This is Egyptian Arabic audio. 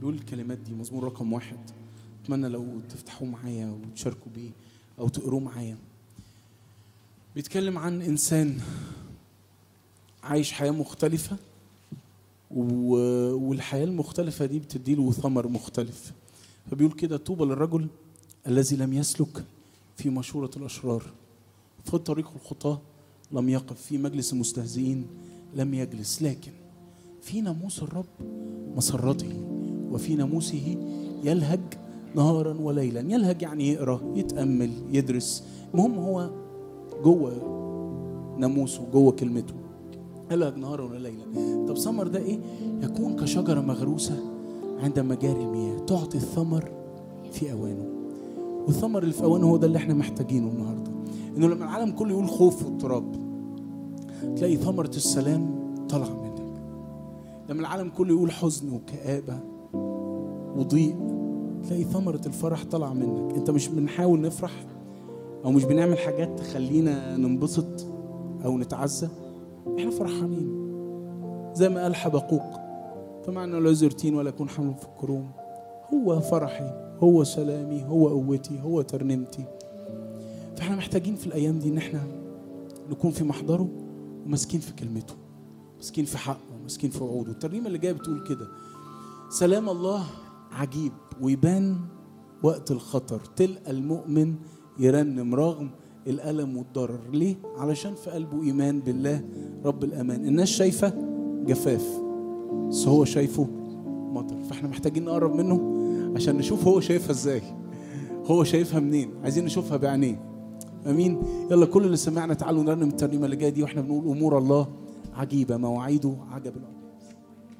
بيقول الكلمات دي مزمور رقم واحد اتمنى لو تفتحوه معايا وتشاركوا بيه او تقروه معايا بيتكلم عن انسان عايش حياه مختلفه و... والحياه المختلفه دي بتديله ثمر مختلف فبيقول كده طوبى للرجل الذي لم يسلك في مشورة الأشرار في طريق الخطاة لم يقف في مجلس المستهزئين لم يجلس لكن في ناموس الرب مسرته وفي ناموسه يلهج نهارا وليلا يلهج يعني يقرا يتامل يدرس المهم هو جوه ناموسه جوه كلمته يلهج نهارا وليلا طب ثمر ده ايه يكون كشجره مغروسه عند مجاري المياه تعطي الثمر في اوانه والثمر اللي في اوانه هو ده اللي احنا محتاجينه النهارده انه لما العالم كله يقول خوف واضطراب تلاقي ثمره السلام طالعه منك لما العالم كله يقول حزن وكآبة وضيق تلاقي ثمرة الفرح طالعة منك انت مش بنحاول نفرح او مش بنعمل حاجات تخلينا ننبسط او نتعزى احنا فرحانين زي ما قال حبقوق فمعنى لا زرتين ولا يكون حمل في الكروم هو فرحي هو سلامي هو قوتي هو ترنيمتي فاحنا محتاجين في الايام دي ان احنا نكون في محضره وماسكين في كلمته ماسكين في حقه ماسكين في وعوده الترنيمه اللي جايه بتقول كده سلام الله عجيب ويبان وقت الخطر تلقى المؤمن يرنم رغم الألم والضرر ليه؟ علشان في قلبه إيمان بالله رب الأمان الناس شايفة جفاف بس هو شايفه مطر فاحنا محتاجين نقرب منه عشان نشوف هو شايفها ازاي هو شايفها منين عايزين نشوفها بعينيه امين يلا كل اللي سمعنا تعالوا نرنم الترنيمه اللي جايه دي واحنا بنقول امور الله عجيبه مواعيده عجب العجب